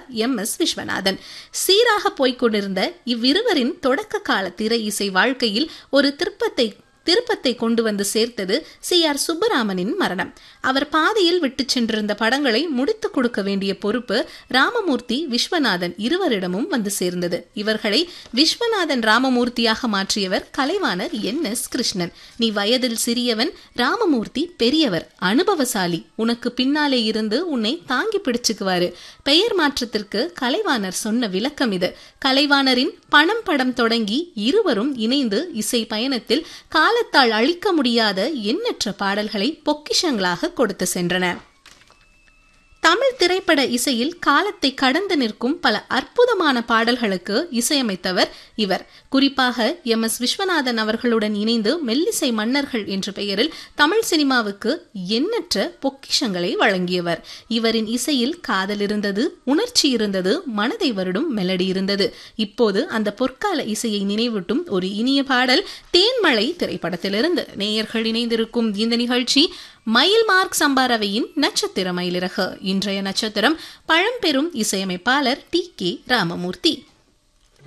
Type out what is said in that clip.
M S Viswanathan சீராக போய்க் கொண்டிருந்த இவ்விருவரின் தொடக்க கால திரை இசை வாழ்க்கையில் ஒரு திருப்பத்தை திருப்பத்தை கொண்டு வந்து சேர்த்தது சி ஆர் சுப்பராமனின் மரணம் அவர் பாதையில் விட்டுச் சென்றிருந்த படங்களை முடித்துக் கொடுக்க வேண்டிய பொறுப்பு ராமமூர்த்தி விஸ்வநாதன் இருவரிடமும் வந்து சேர்ந்தது இவர்களை விஸ்வநாதன் ராமமூர்த்தியாக மாற்றியவர் கலைவாணர் என் எஸ் கிருஷ்ணன் நீ வயதில் சிறியவன் ராமமூர்த்தி பெரியவர் அனுபவசாலி உனக்கு பின்னாலே இருந்து உன்னை தாங்கி பிடிச்சுக்குவாரு பெயர் மாற்றத்திற்கு கலைவாணர் சொன்ன விளக்கம் இது கலைவாணரின் பணம் படம் தொடங்கி இருவரும் இணைந்து இசை பயணத்தில் காலத்தால் அழிக்க முடியாத எண்ணற்ற பாடல்களை பொக்கிஷங்களாக கொடுத்து சென்றன தமிழ் திரைப்பட இசையில் காலத்தை கடந்து நிற்கும் பல அற்புதமான பாடல்களுக்கு இசையமைத்தவர் இவர் குறிப்பாக எம் எஸ் விஸ்வநாதன் அவர்களுடன் இணைந்து மெல்லிசை மன்னர்கள் என்ற பெயரில் தமிழ் சினிமாவுக்கு எண்ணற்ற பொக்கிஷங்களை வழங்கியவர் இவரின் இசையில் காதல் இருந்தது உணர்ச்சி இருந்தது மனதை வருடும் மெலடி இருந்தது இப்போது அந்த பொற்கால இசையை நினைவூட்டும் ஒரு இனிய பாடல் தேன்மழை திரைப்படத்திலிருந்து நேயர்கள் இணைந்திருக்கும் இந்த நிகழ்ச்சி மயில் மார்க் சம்பாரவையின் நட்சத்திர மயிலிறகு இன்றைய நட்சத்திரம் பழம்பெரும் இசையமைப்பாளர் டி கே ராமமூர்த்தி